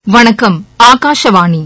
வணக்கம் ஆகாஷவாணி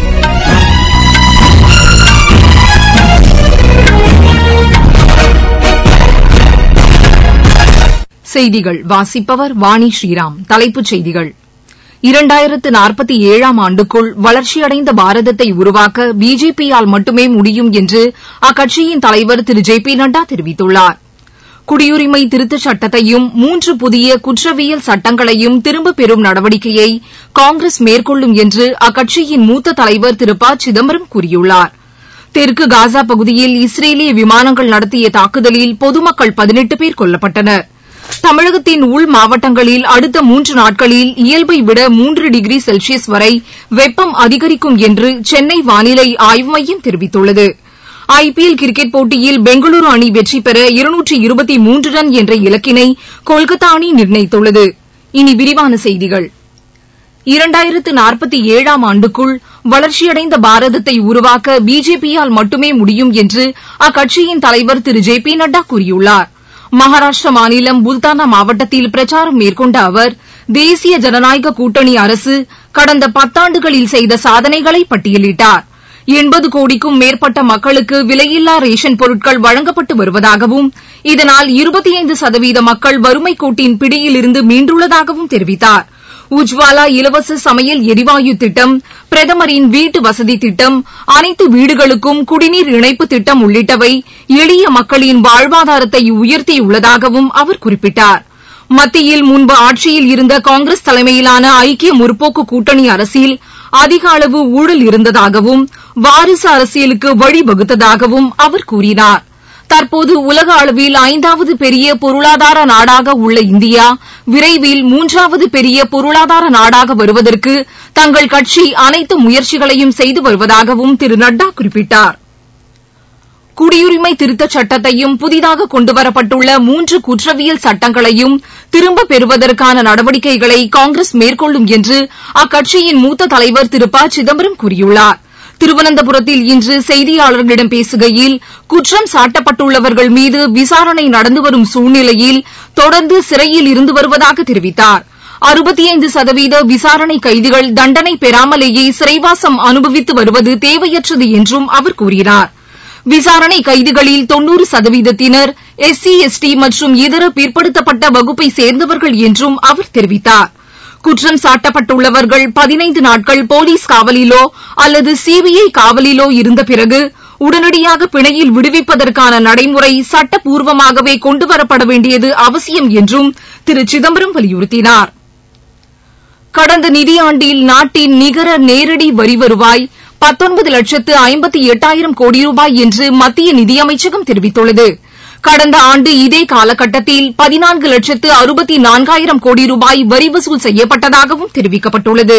செய்திகள் வாசிப்பவர் வாணி ஸ்ரீராம் தலைப்புச் செய்திகள் இரண்டாயிரத்து நாற்பத்தி ஏழாம் ஆண்டுக்குள் வளர்ச்சியடைந்த பாரதத்தை உருவாக்க பிஜேபியால் மட்டுமே முடியும் என்று அக்கட்சியின் தலைவர் திரு ஜே பி நட்டா தெரிவித்துள்ளார் குடியுரிமை திருத்தச் சட்டத்தையும் மூன்று புதிய குற்றவியல் சட்டங்களையும் திரும்பப் பெறும் நடவடிக்கையை காங்கிரஸ் மேற்கொள்ளும் என்று அக்கட்சியின் மூத்த தலைவர் திரு ப சிதம்பரம் கூறியுள்ளார் தெற்கு காசா பகுதியில் இஸ்ரேலிய விமானங்கள் நடத்திய தாக்குதலில் பொதுமக்கள் பதினெட்டு பேர் கொல்லப்பட்டனர் தமிழகத்தின் உள் மாவட்டங்களில் அடுத்த மூன்று நாட்களில் இயல்பை விட மூன்று டிகிரி செல்சியஸ் வரை வெப்பம் அதிகரிக்கும் என்று சென்னை வானிலை ஆய்வு மையம் தெரிவித்துள்ளது ஐ பி எல் கிரிக்கெட் போட்டியில் பெங்களூரு அணி வெற்றி பெற இருநூற்றி இருபத்தி மூன்று ரன் என்ற இலக்கினை கொல்கத்தா அணி நிர்ணயித்துள்ளது இனி விரிவான செய்திகள் இரண்டாயிரத்து நாற்பத்தி ஏழாம் ஆண்டுக்குள் வளர்ச்சியடைந்த பாரதத்தை உருவாக்க பிஜேபியால் மட்டுமே முடியும் என்று அக்கட்சியின் தலைவர் திரு ஜே பி நட்டா கூறியுள்ளார் மகாராஷ்டிர மாநிலம் புல்தானா மாவட்டத்தில் பிரச்சாரம் மேற்கொண்ட அவர் தேசிய ஜனநாயக கூட்டணி அரசு கடந்த பத்தாண்டுகளில் செய்த சாதனைகளை பட்டியலிட்டார் எண்பது கோடிக்கும் மேற்பட்ட மக்களுக்கு விலையில்லா ரேஷன் பொருட்கள் வழங்கப்பட்டு வருவதாகவும் இதனால் இருபத்தி ஐந்து சதவீத மக்கள் வறுமைக் கோட்டின் பிடியிலிருந்து மீண்டுள்ளதாகவும் தெரிவித்தார் உஜ்வாலா இலவச சமையல் எரிவாயு திட்டம் பிரதமரின் வீட்டு வசதி திட்டம் அனைத்து வீடுகளுக்கும் குடிநீர் இணைப்பு திட்டம் உள்ளிட்டவை எளிய மக்களின் வாழ்வாதாரத்தை உயர்த்தியுள்ளதாகவும் அவர் குறிப்பிட்டார் மத்தியில் முன்பு ஆட்சியில் இருந்த காங்கிரஸ் தலைமையிலான ஐக்கிய முற்போக்கு கூட்டணி அரசில் அதிக அளவு ஊழல் இருந்ததாகவும் வாரிசு அரசியலுக்கு வழிவகுத்ததாகவும் அவர் கூறினார் தற்போது உலக அளவில் ஐந்தாவது பெரிய பொருளாதார நாடாக உள்ள இந்தியா விரைவில் மூன்றாவது பெரிய பொருளாதார நாடாக வருவதற்கு தங்கள் கட்சி அனைத்து முயற்சிகளையும் செய்து வருவதாகவும் திரு நட்டா குறிப்பிட்டார் குடியுரிமை திருத்தச் சட்டத்தையும் புதிதாக கொண்டுவரப்பட்டுள்ள மூன்று குற்றவியல் சட்டங்களையும் திரும்பப் பெறுவதற்கான நடவடிக்கைகளை காங்கிரஸ் மேற்கொள்ளும் என்று அக்கட்சியின் மூத்த தலைவர் திரு ப சிதம்பரம் கூறியுள்ளார் திருவனந்தபுரத்தில் இன்று செய்தியாளர்களிடம் பேசுகையில் குற்றம் சாட்டப்பட்டுள்ளவர்கள் மீது விசாரணை நடந்து வரும் சூழ்நிலையில் தொடர்ந்து சிறையில் இருந்து வருவதாக தெரிவித்தார் அறுபத்தி ஐந்து சதவீத விசாரணை கைதிகள் தண்டனை பெறாமலேயே சிறைவாசம் அனுபவித்து வருவது தேவையற்றது என்றும் அவர் கூறினார் விசாரணை கைதிகளில் தொன்னூறு சதவீதத்தினர் எஸ் சி எஸ் டி மற்றும் இதர பிற்படுத்தப்பட்ட வகுப்பை சேர்ந்தவர்கள் என்றும் அவர் தெரிவித்தார் குற்றம் சாட்டப்பட்டுள்ளவர்கள் பதினைந்து நாட்கள் போலீஸ் காவலிலோ அல்லது சிபிஐ காவலிலோ இருந்த பிறகு உடனடியாக பிணையில் விடுவிப்பதற்கான நடைமுறை சட்டப்பூர்வமாகவே கொண்டுவரப்பட வேண்டியது அவசியம் என்றும் திரு சிதம்பரம் வலியுறுத்தினார் கடந்த நிதியாண்டில் நாட்டின் நிகர நேரடி வரி வருவாய் பத்தொன்பது லட்சத்து ஐம்பத்தி எட்டாயிரம் கோடி ரூபாய் என்று மத்திய நிதியமைச்சகம் தெரிவித்துள்ளது கடந்த ஆண்டு இதே காலகட்டத்தில் பதினான்கு லட்சத்து அறுபத்தி நான்காயிரம் கோடி ரூபாய் வரி வசூல் செய்யப்பட்டதாகவும் தெரிவிக்கப்பட்டுள்ளது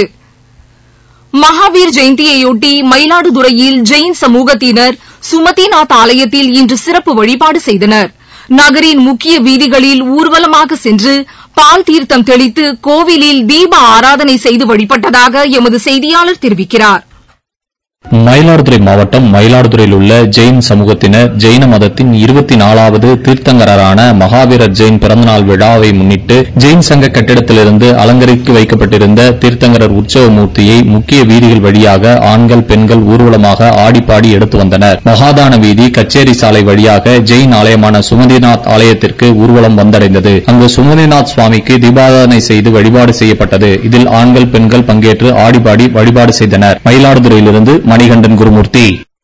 மகாவீர் ஜெயந்தியையொட்டி மயிலாடுதுறையில் ஜெயின் சமூகத்தினர் சுமதிநாத் ஆலயத்தில் இன்று சிறப்பு வழிபாடு செய்தனர் நகரின் முக்கிய வீதிகளில் ஊர்வலமாக சென்று பால் தீர்த்தம் தெளித்து கோவிலில் தீப ஆராதனை செய்து வழிபட்டதாக எமது செய்தியாளர் தெரிவிக்கிறார் மயிலாடுதுறை மாவட்டம் மயிலாடுதுறையில் உள்ள ஜெயின் சமூகத்தினர் ஜெயின மதத்தின் இருபத்தி நாலாவது தீர்த்தங்கரரான மகாவீரர் ஜெயின் பிறந்தநாள் விழாவை முன்னிட்டு ஜெயின் சங்க கட்டிடத்திலிருந்து அலங்கரித்து வைக்கப்பட்டிருந்த தீர்த்தங்கரர் உற்சவ மூர்த்தியை முக்கிய வீதிகள் வழியாக ஆண்கள் பெண்கள் ஊர்வலமாக ஆடிப்பாடி எடுத்து வந்தனர் மகாதான வீதி கச்சேரி சாலை வழியாக ஜெயின் ஆலயமான சுமதிநாத் ஆலயத்திற்கு ஊர்வலம் வந்தடைந்தது அங்கு சுமதிநாத் சுவாமிக்கு தீபாராதனை செய்து வழிபாடு செய்யப்பட்டது இதில் ஆண்கள் பெண்கள் பங்கேற்று ஆடிப்பாடி வழிபாடு செய்தனர் மயிலாடுதுறையிலிருந்து மணிகண்டன் குருமூர்த்தி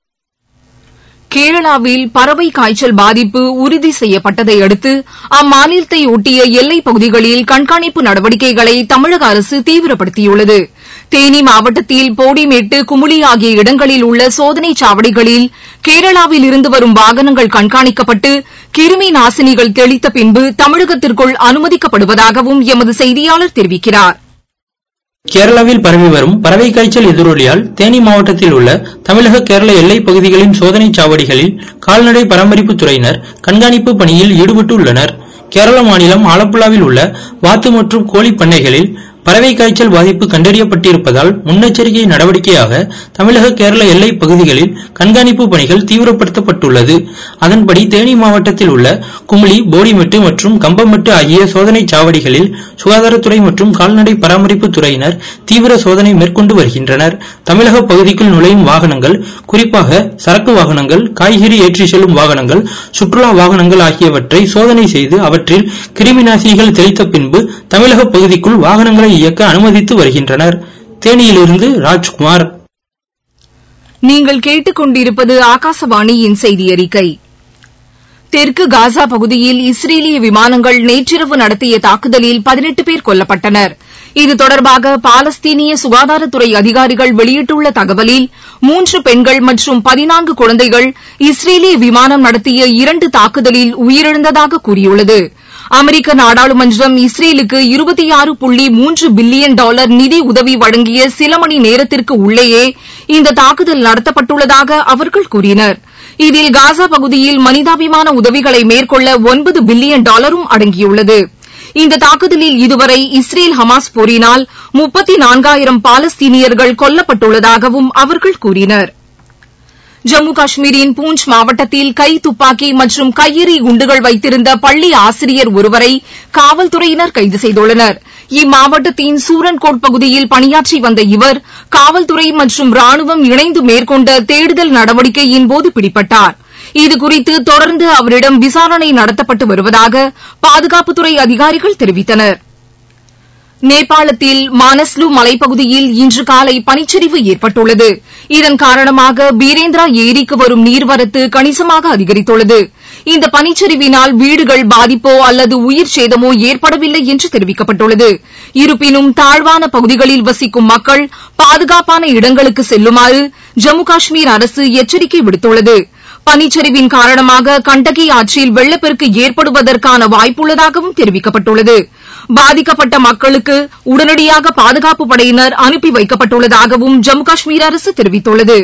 கேரளாவில் பறவை காய்ச்சல் பாதிப்பு உறுதி செய்யப்பட்டதை அடுத்து அம்மாநிலத்தை ஒட்டிய எல்லைப் பகுதிகளில் கண்காணிப்பு நடவடிக்கைகளை தமிழக அரசு தீவிரப்படுத்தியுள்ளது தேனி மாவட்டத்தில் போடிமேட்டு குமுளி ஆகிய இடங்களில் உள்ள சோதனைச் சாவடிகளில் கேரளாவில் இருந்து வரும் வாகனங்கள் கண்காணிக்கப்பட்டு கிருமி நாசினிகள் தெளித்த பின்பு தமிழகத்திற்குள் அனுமதிக்கப்படுவதாகவும் எமது செய்தியாளர் தெரிவிக்கிறார் கேரளாவில் பரவி வரும் பறவை காய்ச்சல் எதிரொலியால் தேனி மாவட்டத்தில் உள்ள தமிழக கேரள எல்லைப் பகுதிகளின் சோதனைச் சாவடிகளில் கால்நடை பராமரிப்புத் துறையினர் கண்காணிப்பு பணியில் ஈடுபட்டு உள்ளனர் கேரள மாநிலம் ஆலப்புழாவில் உள்ள வாத்து மற்றும் கோழி பண்ணைகளில் பறவை காய்ச்சல் பாதிப்பு கண்டறியப்பட்டிருப்பதால் முன்னெச்சரிக்கை நடவடிக்கையாக தமிழக கேரள எல்லைப் பகுதிகளில் கண்காணிப்பு பணிகள் தீவிரப்படுத்தப்பட்டுள்ளது அதன்படி தேனி மாவட்டத்தில் உள்ள குமுளி போடிமெட்டு மற்றும் கம்பமெட்டு ஆகிய சோதனைச் சாவடிகளில் சுகாதாரத்துறை மற்றும் கால்நடை பராமரிப்பு துறையினர் தீவிர சோதனை மேற்கொண்டு வருகின்றனர் தமிழக பகுதிக்குள் நுழையும் வாகனங்கள் குறிப்பாக சரக்கு வாகனங்கள் காய்கறி ஏற்றி செல்லும் வாகனங்கள் சுற்றுலா வாகனங்கள் ஆகியவற்றை சோதனை செய்து அவற்றில் கிருமி நாசினிகள் தெளித்த பின்பு தமிழக பகுதிக்குள் வாகனங்களை இயக்க அனுமதித்து வருகின்றனர் தேனியிலிருந்து ராஜ்குமார் நீங்கள் கேட்டுக்கொண்டிருப்பது ஆகாசவாணியின் செய்தி அறிக்கை தெற்கு காசா பகுதியில் இஸ்ரேலிய விமானங்கள் நேற்றிரவு நடத்திய தாக்குதலில் பதினெட்டு பேர் கொல்லப்பட்டனர் இது தொடர்பாக பாலஸ்தீனிய சுகாதாரத்துறை அதிகாரிகள் வெளியிட்டுள்ள தகவலில் மூன்று பெண்கள் மற்றும் பதினான்கு குழந்தைகள் இஸ்ரேலிய விமானம் நடத்திய இரண்டு தாக்குதலில் உயிரிழந்ததாக கூறியுள்ளது அமெரிக்க நாடாளுமன்றம் இஸ்ரேலுக்கு இருபத்தி ஆறு புள்ளி மூன்று பில்லியன் டாலர் நிதி உதவி வழங்கிய சில மணி நேரத்திற்கு உள்ளேயே இந்த தாக்குதல் நடத்தப்பட்டுள்ளதாக அவர்கள் கூறினர் இதில் காசா பகுதியில் மனிதாபிமான உதவிகளை மேற்கொள்ள ஒன்பது பில்லியன் டாலரும் அடங்கியுள்ளது இந்த தாக்குதலில் இதுவரை இஸ்ரேல் ஹமாஸ் போரினால் முப்பத்தி நான்காயிரம் பாலஸ்தீனியர்கள் கொல்லப்பட்டுள்ளதாகவும் அவர்கள் கூறினர் ஜம்மு காஷ்மீரின் பூஞ்ச் மாவட்டத்தில் கை துப்பாக்கி மற்றும் கையெறி குண்டுகள் வைத்திருந்த பள்ளி ஆசிரியர் ஒருவரை காவல்துறையினர் கைது செய்துள்ளனர் இம்மாவட்டத்தின் சூரன்கோட் பகுதியில் பணியாற்றி வந்த இவர் காவல்துறை மற்றும் ராணுவம் இணைந்து மேற்கொண்ட தேடுதல் நடவடிக்கையின்போது பிடிபட்டார் இதுகுறித்து தொடர்ந்து அவரிடம் விசாரணை நடத்தப்பட்டு வருவதாக பாதுகாப்புத்துறை அதிகாரிகள் தெரிவித்தனர் நேபாளத்தில் மானஸ்லு மலைப்பகுதியில் இன்று காலை பனிச்சரிவு ஏற்பட்டுள்ளது இதன் காரணமாக பீரேந்திரா ஏரிக்கு வரும் நீர்வரத்து கணிசமாக அதிகரித்துள்ளது இந்த பனிச்சரிவினால் வீடுகள் பாதிப்போ அல்லது உயிர் சேதமோ ஏற்படவில்லை என்று தெரிவிக்கப்பட்டுள்ளது இருப்பினும் தாழ்வான பகுதிகளில் வசிக்கும் மக்கள் பாதுகாப்பான இடங்களுக்கு செல்லுமாறு ஜம்மு காஷ்மீர் அரசு எச்சரிக்கை விடுத்துள்ளது பனிச்சரிவின் காரணமாக கண்டகி ஆற்றில் வெள்ளப்பெருக்கு ஏற்படுவதற்கான வாய்ப்புள்ளதாகவும் தெரிவிக்கப்பட்டுள்ளது பாதிக்கப்பட்ட மக்களுக்கு உடனடியாக பாதுகாப்பு படையினர் அனுப்பி வைக்கப்பட்டுள்ளதாகவும் ஜம்மு காஷ்மீர் அரசு தெரிவித்துள்ளது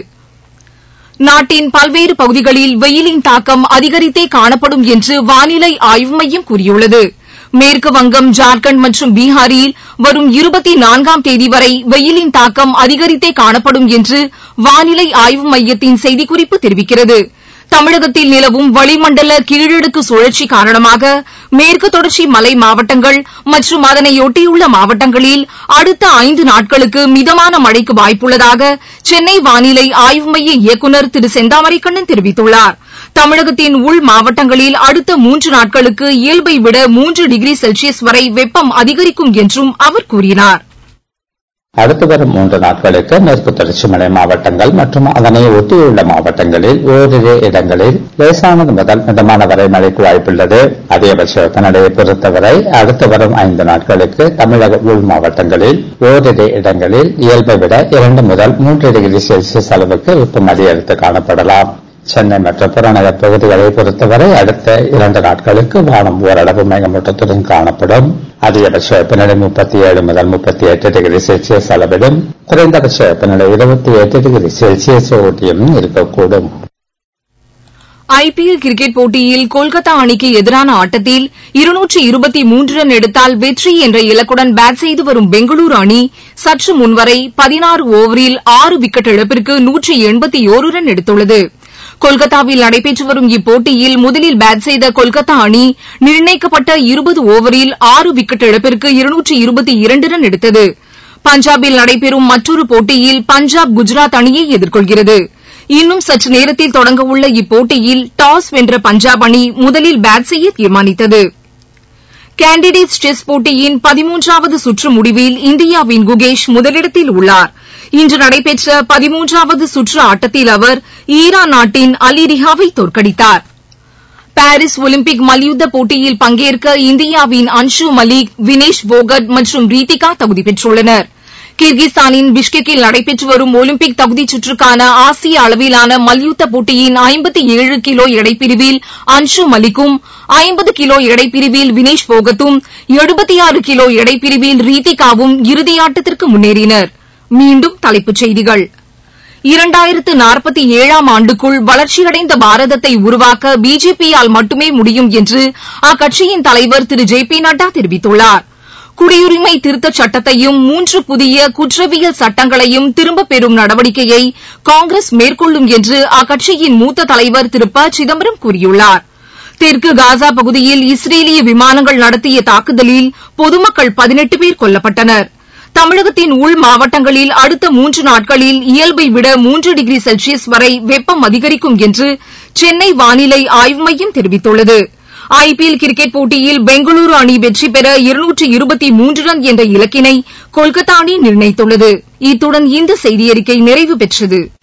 நாட்டின் பல்வேறு பகுதிகளில் வெயிலின் தாக்கம் அதிகரித்தே காணப்படும் என்று வானிலை ஆய்வு மையம் கூறியுள்ளது மேற்கு வங்கம் ஜார்க்கண்ட் மற்றும் பீகாரில் வரும் இருபத்தி நான்காம் தேதி வரை வெயிலின் தாக்கம் அதிகரித்தே காணப்படும் என்று வானிலை ஆய்வு மையத்தின் செய்திக்குறிப்பு தெரிவிக்கிறது தமிழகத்தில் நிலவும் வளிமண்டல கீழடுக்கு சுழற்சி காரணமாக மேற்கு தொடர்ச்சி மலை மாவட்டங்கள் மற்றும் அதனையொட்டியுள்ள மாவட்டங்களில் அடுத்த ஐந்து நாட்களுக்கு மிதமான மழைக்கு வாய்ப்புள்ளதாக சென்னை வானிலை ஆய்வு மைய இயக்குநர் திரு செந்தாமரைக்கண்ணன் தெரிவித்துள்ளார் தமிழகத்தின் உள் மாவட்டங்களில் அடுத்த மூன்று நாட்களுக்கு இயல்பை விட மூன்று டிகிரி செல்சியஸ் வரை வெப்பம் அதிகரிக்கும் என்றும் அவர் கூறினார் அடுத்து வரும் மூன்று நாட்களுக்கு மேற்கு தொடர்ச்சி மலை மாவட்டங்கள் மற்றும் அதனை ஒட்டியுள்ள மாவட்டங்களில் ஓரிரு இடங்களில் லேசானது முதல் மிதமான வரை மழைக்கு வாய்ப்புள்ளது அதிகபட்ச வெப்பநிலையை பொறுத்தவரை அடுத்து வரும் ஐந்து நாட்களுக்கு தமிழக உள் மாவட்டங்களில் ஓரிரு இடங்களில் இயல்பை விட இரண்டு முதல் மூன்று டிகிரி செல்சியஸ் அளவுக்கு வெப்பம் அதிகரித்து காணப்படலாம் சென்னை மற்றும் புறநகர் பகுதிகளை பொறுத்தவரை அடுத்த இரண்டு நாட்களுக்கு வானம் ஓரளவு மேகமூட்டத்துடன் காணப்படும் அதிகபட்ச வெப்பநிலை முப்பத்தி ஏழு முதல் முப்பத்தி எட்டு டிகிரி செல்சியஸ் அளவிலும் குறைந்தபட்ச வெப்பநிலை இருபத்தி எட்டு டிகிரி செல்சியஸ் ஒட்டியும் இருக்கக்கூடும் ஐபிஎல் கிரிக்கெட் போட்டியில் கொல்கத்தா அணிக்கு எதிரான ஆட்டத்தில் இருநூற்று இருபத்தி மூன்று ரன் எடுத்தால் வெற்றி என்ற இலக்குடன் பேட் செய்து வரும் பெங்களூரு அணி சற்று முன்வரை பதினாறு ஓவரில் ஆறு விக்கெட் இழப்பிற்கு நூற்றி எண்பத்தி ஓரு ரன் எடுத்துள்ளது கொல்கத்தாவில் நடைபெற்று வரும் இப்போட்டியில் முதலில் பேட் செய்த கொல்கத்தா அணி நிர்ணயிக்கப்பட்ட இருபது ஓவரில் ஆறு விக்கெட் இழப்பிற்கு இருநூற்றி இருபத்தி இரண்டு ரன் எடுத்தது பஞ்சாபில் நடைபெறும் மற்றொரு போட்டியில் பஞ்சாப் குஜராத் அணியை எதிர்கொள்கிறது இன்னும் சற்று நேரத்தில் தொடங்கவுள்ள இப்போட்டியில் டாஸ் வென்ற பஞ்சாப் அணி முதலில் பேட் செய்ய தீர்மானித்தது கேண்டிடேட்ஸ் செஸ் போட்டியின் பதிமூன்றாவது சுற்று முடிவில் இந்தியாவின் குகேஷ் முதலிடத்தில் உள்ளார் இன்று நடைபெற்ற பதிமூன்றாவது சுற்று ஆட்டத்தில் அவர் ஈரான் நாட்டின் அலி ரிஹாவை தோற்கடித்தார் பாரிஸ் ஒலிம்பிக் மல்யுத்த போட்டியில் பங்கேற்க இந்தியாவின் அன்ஷு மலிக் வினேஷ் போகட் மற்றும் ரீதிகா தகுதி பெற்றுள்ளனர் கிர்கிஸ்தானின் பிஷ்கெக்கில் நடைபெற்று வரும் ஒலிம்பிக் தகுதிச் சுற்றுக்கான ஆசிய அளவிலான மல்யுத்த போட்டியின் ஐம்பத்தி ஏழு கிலோ எடைப்பிரிவில் அன்ஷு மலிக்கும் ஐம்பது கிலோ எடைப்பிரிவில் வினேஷ் போகத்தும் எழுபத்தி ஆறு கிலோ எடைப்பிரிவில் ரீதிகாவும் இறுதியாட்டத்திற்கு முன்னேறினர் மீண்டும் தலைப்புச் செய்திகள் இரண்டாயிரத்து நாற்பத்தி ஏழாம் ஆண்டுக்குள் வளர்ச்சியடைந்த பாரதத்தை உருவாக்க பிஜேபியால் மட்டுமே முடியும் என்று அக்கட்சியின் தலைவர் திரு ஜே பி நட்டா தெரிவித்துள்ளார் குடியுரிமை திருத்தச் சட்டத்தையும் மூன்று புதிய குற்றவியல் சட்டங்களையும் திரும்பப் பெறும் நடவடிக்கையை காங்கிரஸ் மேற்கொள்ளும் என்று அக்கட்சியின் மூத்த தலைவர் திரு ப சிதம்பரம் கூறியுள்ளார் தெற்கு காசா பகுதியில் இஸ்ரேலிய விமானங்கள் நடத்திய தாக்குதலில் பொதுமக்கள் பதினெட்டு பேர் கொல்லப்பட்டனர் தமிழகத்தின் உள் மாவட்டங்களில் அடுத்த மூன்று நாட்களில் இயல்பை விட மூன்று டிகிரி செல்சியஸ் வரை வெப்பம் அதிகரிக்கும் என்று சென்னை வானிலை ஆய்வு மையம் தெரிவித்துள்ளது ஐபிஎல் கிரிக்கெட் போட்டியில் பெங்களூரு அணி வெற்றி பெற இருநூற்று இருபத்தி மூன்று ரன் என்ற இலக்கினை கொல்கத்தா அணி நிர்ணயித்துள்ளது இத்துடன் இந்த செய்தியறிக்கை நிறைவு பெற்றது